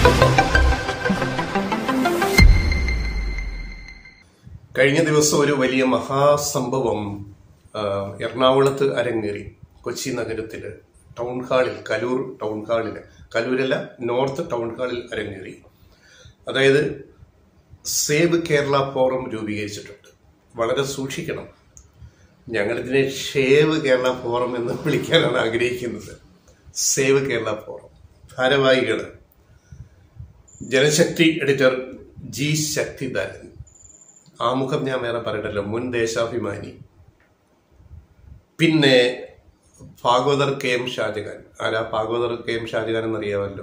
കഴിഞ്ഞ ദിവസം ഒരു വലിയ മഹാസംഭവം ആ, എറണാകുളത്ത് അരങ്ങേറി കൊച്ചി നഗരത്തില് ടൗൺ ഹാളിൽ കലൂർ ടൗൺ ഹാളിൽ കലൂരല്ല നോർത്ത് ടൗൺ ഹാളിൽ അരങ്ങേറി അതായത് സേവ് കേരള ഫോറം രൂപീകരിച്ചിട്ടുണ്ട് വളരെ സൂക്ഷിക്കണം ഞങ്ങളിതിനെ ഷേവ് കേരള ഫോറം എന്ന് വിളിക്കാനാണ് ആഗ്രഹിക്കുന്നത് സേവ് കേരള ഫോറം ഭാരവാഹികൾ ജനശക്തി എഡിറ്റർ ജി ശക്തിധരൻ ആമുഖം ഞാൻ വേറെ പറയണ്ടല്ലോ മുൻ ദേശാഭിമാനി പിന്നെ ഭാഗവതർ കെ എം ഷാജഹാൻ ആരാ ഭാഗവതർ കെ എം ഷാജഹാൻ എന്നറിയാമല്ലോ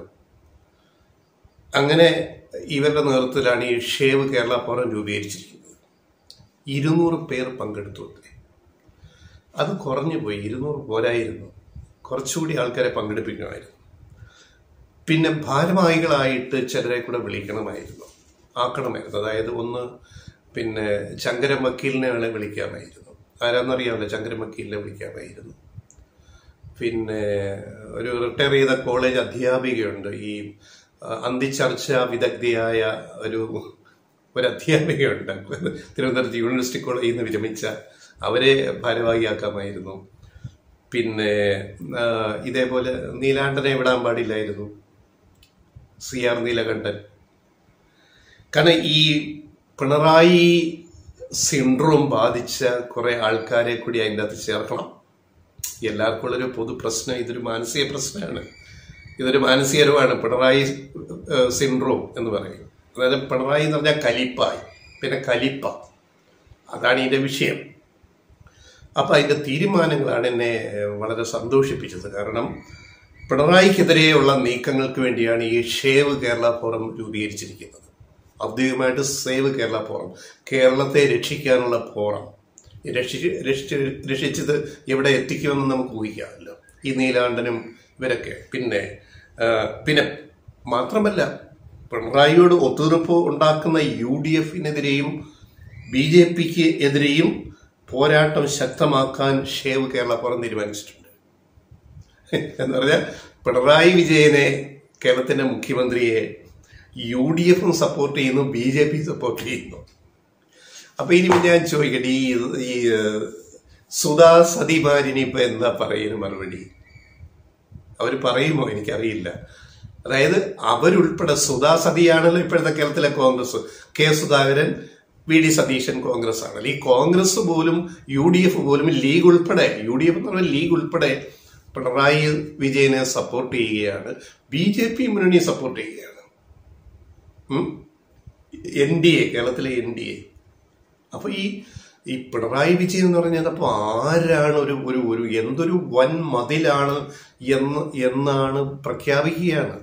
അങ്ങനെ ഇവരുടെ നേതൃത്വത്തിലാണ് ഈ ഷേവ് കേരള ഫോറം രൂപീകരിച്ചിരിക്കുന്നത് ഇരുന്നൂറ് പേർ പങ്കെടുത്തു അത്രേ. അത് കുറഞ്ഞു പോയി ഇരുന്നൂറ് പോരായിരുന്നു കുറച്ചുകൂടി ആൾക്കാരെ പങ്കെടുപ്പിക്കണമായിരുന്നു പിന്നെ ഭാരവാഹികളായിട്ട് ചിലരെ കൂടെ വിളിക്കണമായിരുന്നു ആക്കണമായിരുന്നു അതായത് ഒന്ന് പിന്നെ ചങ്കരം വക്കീലിനെ വേണേൽ വിളിക്കാമായിരുന്നു ആരാന്നറിയാമല്ലോ ചങ്കരം വക്കീലിനെ വിളിക്കാമായിരുന്നു പിന്നെ ഒരു റിട്ടയർ ചെയ്ത കോളേജ് അധ്യാപികയുണ്ട് ഈ ആ, അന്തിച്ചർച്ച വിദഗ്ധയായ ഒരു ഒരു അധ്യാപികയുണ്ട് തിരുവനന്തപുരത്ത് യൂണിവേഴ്സിറ്റി കോളേജിൽ നിന്ന് വിരമിച്ച അവരെ ഭാരവാഹിയാക്കാമായിരുന്നു പിന്നെ ആ, ഇതേപോലെ നീലാണ്ടനെ വിടാൻ പാടില്ലായിരുന്നു സി ആർ നീലകണ്ഠൻ കാരണം ഈ പിണറായി സിൻഡ്രോം ബാധിച്ച കുറെ ആൾക്കാരെ കൂടി അതിൻ്റെ അകത്ത് ചേർക്കണം എല്ലാവർക്കും ഉള്ളൊരു പൊതു പ്രശ്നം ഇതൊരു മാനസിക പ്രശ്നമാണ് ഇതൊരു മാനസിക രോഗമാണ് പിണറായി ഏഹ്, സിൻഡ്രോം എന്ന് പറയും അതായത് പിണറായി എന്ന് പറഞ്ഞാൽ കലിപ്പായി പിന്നെ കലിപ്പ അതാണ് ഇതിന്റെ വിഷയം അപ്പൊ അതിന്റെ തീരുമാനങ്ങളാണ് എന്നെ വളരെ സന്തോഷിപ്പിച്ചത് കാരണം പിണറായിക്കെതിരെയുള്ള നീക്കങ്ങൾക്ക് വേണ്ടിയാണ് ഈ ഷേവ് കേരള ഫോറം രൂപീകരിച്ചിരിക്കുന്നത് ഔദ്യോഗികമായിട്ട് സേവ് കേരള ഫോറം കേരളത്തെ രക്ഷിക്കാനുള്ള ഫോറം രക്ഷിച്ച് രക്ഷിച്ച് രക്ഷിച്ചത് എവിടെ എത്തിക്കുമെന്ന് നമുക്ക് ഊഹിക്കാമല്ലോ ഈ നീലാണ്ടനും ഇവരൊക്കെ പിന്നെ ആ, പിന്നെ മാത്രമല്ല പിണറായിയോട് ഒത്തുതീർപ്പ് ഉണ്ടാക്കുന്ന യു ഡി എഫിനെതിരെയും ബി ജെ പിക്ക് എതിരെയും പോരാട്ടം ശക്തമാക്കാൻ ഷേവ് കേരള ഫോറം തീരുമാനിച്ചിട്ടുണ്ട് എന്ന് പറഞ്ഞാൽ പിണറായി വിജയനെ കേരളത്തിന്റെ മുഖ്യമന്ത്രിയെ യു ഡി എഫും സപ്പോർട്ട് ചെയ്യുന്നു ബി ജെ പി സപ്പോർട്ട് ചെയ്യുന്നു അപ്പൊ ഇനി ഞാൻ ചോദിക്കട്ടെ ഈ ഈ ഏഹ്, സുധാ സതിമാരിനി ഇപ്പൊ എന്താ പറയുന്ന മറുപടി അവർ പറയുമോ എനിക്കറിയില്ല അതായത് അവരുൾപ്പെടെ സുധാ സതിയാണല്ലോ ഇപ്പോഴത്തെ കേരളത്തിലെ Congress K Sudhakaran V D Satheesan Congress ആണല്ലോ ഈ കോൺഗ്രസ് പോലും യു ഡി എഫ് പോലും ലീഗ് ഉൾപ്പെടെ യു ഡി എഫ് എന്ന് പറഞ്ഞാൽ ലീഗ് ഉൾപ്പെടെ പിണറായി വിജയനെ സപ്പോർട്ട് ചെയ്യുകയാണ് ബി ജെ പി മുന്നണി സപ്പോർട്ട് ചെയ്യുകയാണ് എൻ ഡി എ കേരളത്തിലെ എൻ ഡി എ അപ്പൊ ഈ ഈ പിണറായി വിജയൻ എന്ന് പറഞ്ഞാൽ അപ്പൊ ആരാണ് ഒരു ഒരു ഒരു എന്തൊരു വൻ മതിലാണ് എന്ന് എന്നാണ് പ്രഖ്യാപിക്കുകയാണ്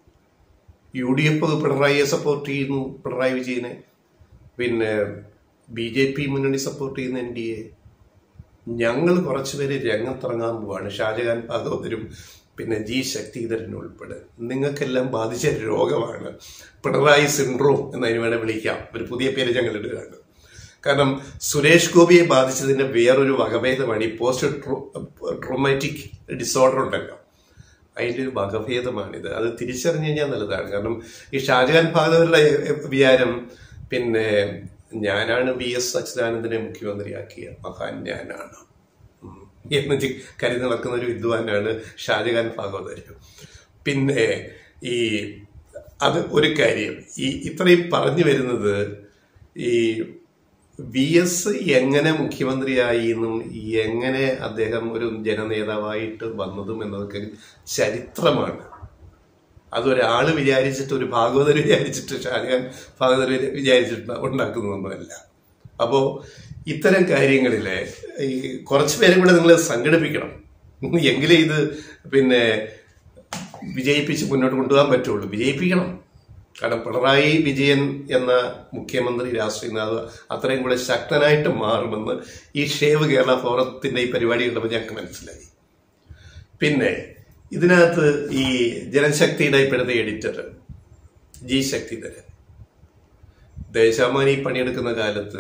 യു ഡി എഫ് പിണറായിയെ സപ്പോർട്ട് ചെയ്യുന്നു പിണറായി വിജയനെ പിന്നെ ബി ജെ പി മുന്നണി സപ്പോർട്ട് ചെയ്യുന്ന എൻ ഡി എ ഞങ്ങൾ കുറച്ചുപേര് രംഗത്തിറങ്ങാൻ പോവാണ് ഷാജഹാൻ ഭാഗവതരും പിന്നെ ജി ശക്തിധരനും ഉൾപ്പെടെ നിങ്ങൾക്കെല്ലാം ബാധിച്ച രോഗമാണ് പിണറായി സിൻഡ്രോം എന്നതിന് വേണേൽ വിളിക്കാം ഒരു പുതിയ പേര് ഞങ്ങൾ ഇടുകയാണ് കാരണം സുരേഷ് ഗോപിയെ ബാധിച്ചതിന്റെ വേറൊരു വകഭേദമാണ് ഈ പോസ്റ്റ് ട്രോമാറ്റിക് ഡിസോർഡർ ഉണ്ടല്ലോ അതിന്റെ ഒരു വകഭേദമാണിത് അത് തിരിച്ചറിഞ്ഞു കഴിഞ്ഞാൽ നല്ലതാണ് കാരണം ഈ ഷാജഹാൻ ഭാഗവതരുടെ വിചാരം പിന്നെ ഞാനാണ് വി എസ് അച്യുതാനന്ദനെ മുഖ്യമന്ത്രിയാക്കിയ മഹാൻ ഞാനാണ് ഉം. എന്ന് ചി- കരുതി നടക്കുന്ന ഒരു വിദ്വാനാണ് ഷാജഹാൻ ഭാഗവതർ പിന്നെ ഈ അത് ഒരു കാര്യം ഈ ഇത്രയും പറഞ്ഞു വരുന്നത് ഈ വി എസ് എങ്ങനെ മുഖ്യമന്ത്രിയായി എന്നും എങ്ങനെ അദ്ദേഹം ഒരു ജനനേതാവായിട്ട് വന്നതും എന്നതൊക്കെ ചരിത്രമാണ് അതൊരാള് വിചാരിച്ചിട്ട് ഒരു ഭാഗവതർ വിചാരിച്ചിട്ട് ഷാജഹാൻ ഭാഗവതർ വിചാരിച്ചിട്ട് ഉണ്ടാക്കുന്നതൊന്നുമല്ല അപ്പോ ഇത്തരം കാര്യങ്ങളിലെ ഈ കുറച്ചു പേരും കൂടെ നിങ്ങൾ സംഘടിപ്പിക്കണം എങ്കിലേ ഇത് പിന്നെ വിജയിപ്പിച്ച് മുന്നോട്ട് കൊണ്ടുപോകാൻ പറ്റുള്ളൂ വിജയിപ്പിക്കണം കാരണം പിണറായി വിജയൻ എന്ന മുഖ്യമന്ത്രി രാഷ്ട്രീയ നേതാവ് അത്രയും കൂടെ ശക്തനായിട്ട് മാറുമെന്ന് ഈ ഷേവ് കേരള ഫോറത്തിന്റെ ഈ പരിപാടി കണ്ടപ്പോൾ ഞങ്ങൾക്ക് മനസ്സിലായി പിന്നെ ഇതിനകത്ത് ഈ ജനശക്തിയുടെ ഇപ്പോഴത്തെ എഡിറ്റർ ജി ശക്തിധരൻ ദേശാമാനി പണിയെടുക്കുന്ന കാലത്ത്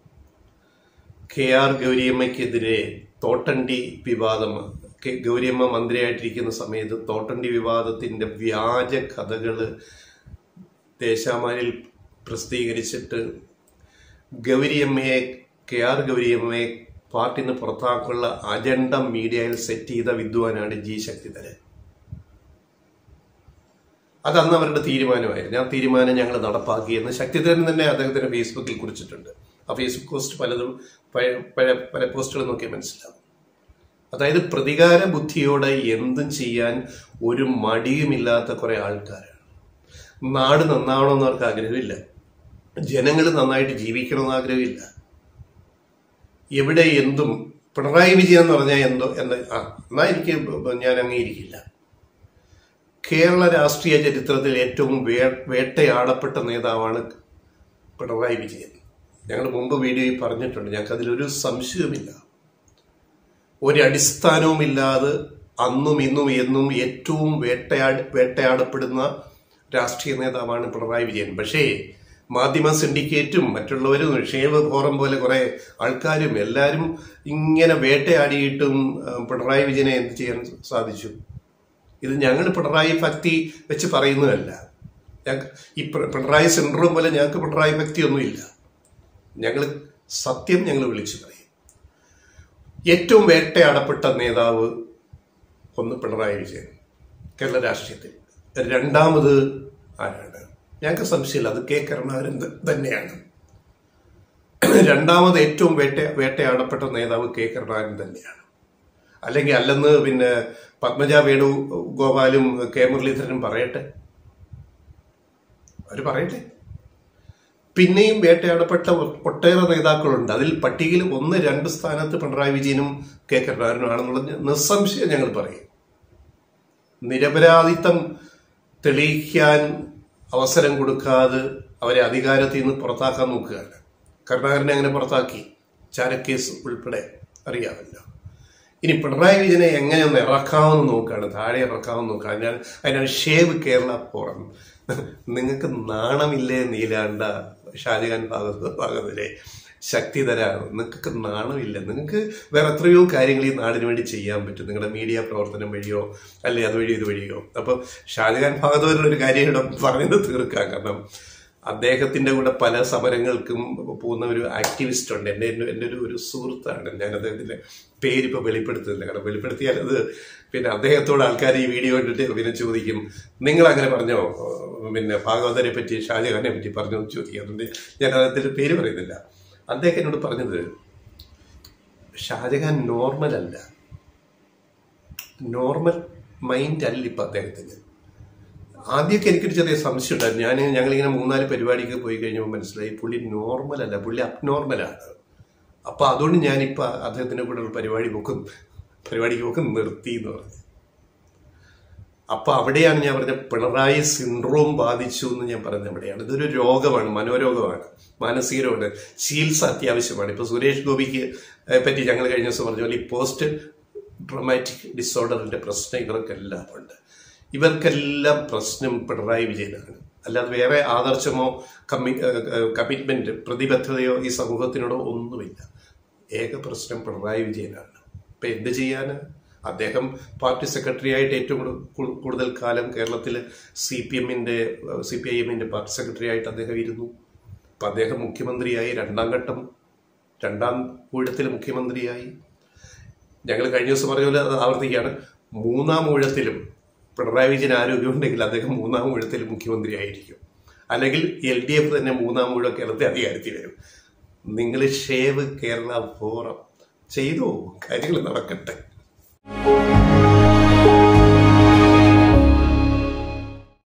കെ ആർ ഗൗരിയമ്മയ്ക്കെതിരെ തോട്ടണ്ടി വിവാദം കെ- ഗൗരിയമ്മ മന്ത്രിയായിട്ടിരിക്കുന്ന സമയത്ത് തോട്ടണ്ടി വിവാദത്തിന്റെ വ്യാജ കഥകള് ദേശാമാനിൽ പ്രസിദ്ധീകരിച്ചിട്ട് ഗൗരിയമ്മയെ കെ ആർ ഗൗരിയമ്മയെ പാർട്ടിയിൽ നിന്ന് പുറത്താക്കാനുള്ള അജണ്ട മീഡിയയിൽ സെറ്റ് ചെയ്ത വിദ്വാനാണ് ജി ശക്തിധരൻ അത് അന്ന് അവരുടെ തീരുമാനമായിരുന്നു ആ തീരുമാനം ഞങ്ങൾ നടപ്പാക്കി എന്ന് ശക്തിധരൻ തന്നെ അദ്ദേഹത്തിന്റെ ഫേസ്ബുക്കിൽ കുറിച്ചിട്ടുണ്ട് ആ ഫേസ്ബുക്ക് പോസ്റ്റ് പലതും പഴയ പഴയ പല പോസ്റ്റുകൾ നോക്കിയാൽ മനസ്സിലാവും അതായത് പ്രതികാര ബുദ്ധിയോടെ എന്തും ചെയ്യാൻ ഒരു മടിയുമില്ലാത്ത കുറെ ആൾക്കാരാണ് നാട് നന്നാവണമെന്ന് അവർക്ക് ആഗ്രഹമില്ല ജനങ്ങൾ നന്നായിട്ട് ജീവിക്കണമെന്ന് ആഗ്രഹമില്ല എവിടെ എന്തും പിണറായി വിജയൻ എന്ന് പറഞ്ഞാൽ എന്തോ എന്ന് ആ എന്നാ എനിക്ക് ഞാൻ അംഗീകരിക്കില്ല കേരള രാഷ്ട്രീയ ചരിത്രത്തിൽ ഏറ്റവും വേ വേട്ടയാടപ്പെട്ട നേതാവാണ് പിണറായി വിജയൻ ഞങ്ങൾ മുമ്പ് വീഡിയോയിൽ പറഞ്ഞിട്ടുണ്ട് ഞങ്ങൾക്ക് അതിലൊരു സംശയവുമില്ല ഒരടിസ്ഥാനവുമില്ലാതെ അന്നും ഇന്നും എന്നും ഏറ്റവും വേട്ടയാട് വേട്ടയാടപ്പെടുന്ന രാഷ്ട്രീയ നേതാവാണ് പിണറായി വിജയൻ പക്ഷേ മാധ്യമ സിൻഡിക്കേറ്റും മറ്റുള്ളവരും ഷേവ് ഫോറം പോലെ കുറെ ആൾക്കാരും എല്ലാവരും ഇങ്ങനെ വേട്ടയാടിയിട്ടും ആ, പിണറായി വിജയനെ എന്ത് ചെയ്യാൻ സാധിച്ചു ഇത് ഞങ്ങൾ പിണറായി ഭക്തി വെച്ച് പറയുന്നതല്ല ഞങ്ങൾക്ക് ഈ പി- പിണറായി സിൻഡ്രോം പോലെ ഞങ്ങൾക്ക് പിണറായി ഭക്തി ഒന്നുമില്ല ഞങ്ങൾ സത്യം ഞങ്ങൾ വിളിച്ചു പറയും ഏറ്റവും വേട്ടയാടപ്പെട്ട നേതാവ് ഒന്ന് പിണറായി വിജയൻ കേരള രാഷ്ട്രീയത്തിൽ രണ്ടാമത് ആരാണ് ഞങ്ങൾക്ക് സംശയമില്ല അത് കെ കരുണാകരൻ ത- തന്നെയാണ് രണ്ടാമത് ഏറ്റവും വേട്ട വേട്ടയാടപ്പെട്ട നേതാവ് കെ കരുണാകരൻ തന്നെയാണ് അല്ലെങ്കിൽ അല്ലെന്ന് പിന്നെ പത്മജ വേണു ഗോപാലും കെ മുരളീധരനും പറയട്ടെ അവര് പറയട്ടെ പിന്നെയും വേട്ടയാടപ്പെട്ട ഒട്ടേറെ നേതാക്കളുണ്ട് അതിൽ പട്ടികയിൽ ഒന്ന് രണ്ട് സ്ഥാനത്ത് പിണറായി വിജയനും കെ കരുണാകരനും ആണെന്നുള്ള നിസ്സംശയം ഞങ്ങൾ പറയും നിരപരാധിത്വം തെളിയിക്കാൻ അവസരം കൊടുക്കാതെ അവരെ അധികാരത്തിൽ നിന്ന് പുറത്താക്കാൻ നോക്കുകയാണ് കരുണാകരനെ അങ്ങനെ പുറത്താക്കി ചാരക്കേസ് ഉൾപ്പെടെ അറിയാമല്ലോ ഇനി പിണറായി വിജയനെ എങ്ങനെ ഒന്ന് ഇറക്കാമെന്ന് നോക്കുകയാണ് താഴെ ഇറക്കാമെന്ന് നോക്കുക അതിനാണ് അതിനാണ് ഷേവ് കേരള ഫോറം നിങ്ങൾക്ക് നാണമില്ലേ നീലാണ്ട ഷാജഹാൻ ഭാഗത്ത് ഭാഗത്തിലെ ശക്തിധരാണ് നിങ്ങൾക്ക് നാണമില്ല നിങ്ങൾക്ക് വേറെ എത്രയോ കാര്യങ്ങൾ ഈ നാടിന് വേണ്ടി ചെയ്യാൻ പറ്റും നിങ്ങളുടെ മീഡിയ പ്രവർത്തനം വഴിയോ അല്ലെ അതുവഴി ഇതുവഴിയോ അപ്പം ഷാജഹാൻ ഭാഗവതരുടെ ഒരു കാര്യം ഇവിടെ പറഞ്ഞത് തീർക്കാം കാരണം അദ്ദേഹത്തിന്റെ കൂടെ പല സമരങ്ങൾക്കും പോകുന്ന ഒരു ആക്ടിവിസ്റ്റ് ഉണ്ട് എൻ്റെ എൻ്റെ ഒരു ഒരു സുഹൃത്താണ് ഞാൻ അദ്ദേഹത്തിന്റെ പേര് ഇപ്പൊ വെളിപ്പെടുത്തുന്നില്ല കാരണം വെളിപ്പെടുത്തിയാൽ അത് പിന്നെ അദ്ദേഹത്തോട് ആൾക്കാർ ഈ വീഡിയോ കണ്ടിട്ട് പിന്നെ ചോദിക്കും നിങ്ങൾ അങ്ങനെ പറഞ്ഞോ പിന്നെ ഭാഗവതരെ പറ്റി ഷാജഹാനെ പറ്റി പറഞ്ഞോ എന്ന് ചോദിക്കും അതുകൊണ്ട് ഞാൻ അദ്ദേഹത്തിന്റെ പേര് പറയുന്നില്ല അദ്ദേഹം എന്നോട് പറഞ്ഞത് ഷാജഹാൻ നോർമൽ അല്ല നോർമൽ മൈൻഡ് അല്ല ഇപ്പൊ അദ്ദേഹത്തിന് ആദ്യമൊക്കെ എനിക്കൊരു ചെറിയ സംശയം ഉണ്ടായിരുന്നു ഞാൻ ഞങ്ങളിങ്ങനെ മൂന്നാല് പരിപാടിക്ക് പോയി കഴിഞ്ഞപ്പോൾ മനസ്സിലായി പുള്ളി നോർമൽ അല്ല പുള്ളി അബ്നോർമലാണ് അപ്പൊ അതുകൊണ്ട് ഞാനിപ്പോ അദ്ദേഹത്തിന്റെ കൂടെ പരിപാടി പോക്കും പരിപാടിക്ക് പോക്കും നിർത്തി എന്ന് പറഞ്ഞു അപ്പൊ അവിടെയാണ് ഞാൻ പറഞ്ഞ പിണറായി സിൻഡ്രോം ബാധിച്ചു എന്ന് ഞാൻ പറഞ്ഞത് അവിടെയാണ് ഇതൊരു രോഗമാണ് മനോരോഗമാണ് മാനസിക രോഗമാണ് ചികിത്സ അത്യാവശ്യമാണ് ഇപ്പൊ സുരേഷ് ഗോപിക്ക് ഏ, പറ്റി ഞങ്ങൾ കഴിഞ്ഞ ദിവസം പറഞ്ഞ പോലെ ഈ പോസ്റ്റ് ഡ്രമാറ്റിക് ഡിസോർഡറിന്റെ പ്രശ്നം ഇവർക്കെല്ലാം ഉണ്ട് ഇവർക്കെല്ലാം പ്രശ്നം പിണറായി വിജയനാണ് അല്ലാതെ വേറെ ആദർശമോ കമ്മി കമ്മിറ്റ്മെന്റ് പ്രതിബദ്ധതയോ ഈ സമൂഹത്തിനോടോ ഒന്നുമില്ല ഏക പ്രശ്നം പിണറായി വിജയനാണ് ഇപ്പൊ എന്ത് ചെയ്യാന് അദ്ദേഹം പാർട്ടി സെക്രട്ടറി ആയിട്ട് ഏറ്റവും കൂടു- കൂ- കൂടുതൽ കാലം കേരളത്തിൽ സി പി എമ്മിന്റെ സി പി ഐ എമ്മിന്റെ പാർട്ടി സെക്രട്ടറി ആയിട്ട് അദ്ദേഹം ഇരുന്നു അപ്പൊ അദ്ദേഹം മുഖ്യമന്ത്രിയായി രണ്ടാം ഘട്ടം രണ്ടാം ഊഴത്തിൽ മുഖ്യമന്ത്രിയായി ഞങ്ങൾ കഴിഞ്ഞ ദിവസം പറഞ്ഞ പോലെ അത് ആവർത്തിക്കുകയാണ് മൂന്നാം ഊഴത്തിലും പിണറായി വിജയൻ ആരോഗ്യമുണ്ടെങ്കിൽ അദ്ദേഹം മൂന്നാം ഊഴത്തിൽ മുഖ്യമന്ത്രിയായിരിക്കും അല്ലെങ്കിൽ എൽ ഡി എഫ് തന്നെ മൂന്നാം ഊഴം കേരളത്തെ അധികാരത്തിൽ വരും നിങ്ങൾ ഷേവ് കേരള ഫോറം ചെയ്തോ കാര്യങ്ങൾ നടക്കട്ടെ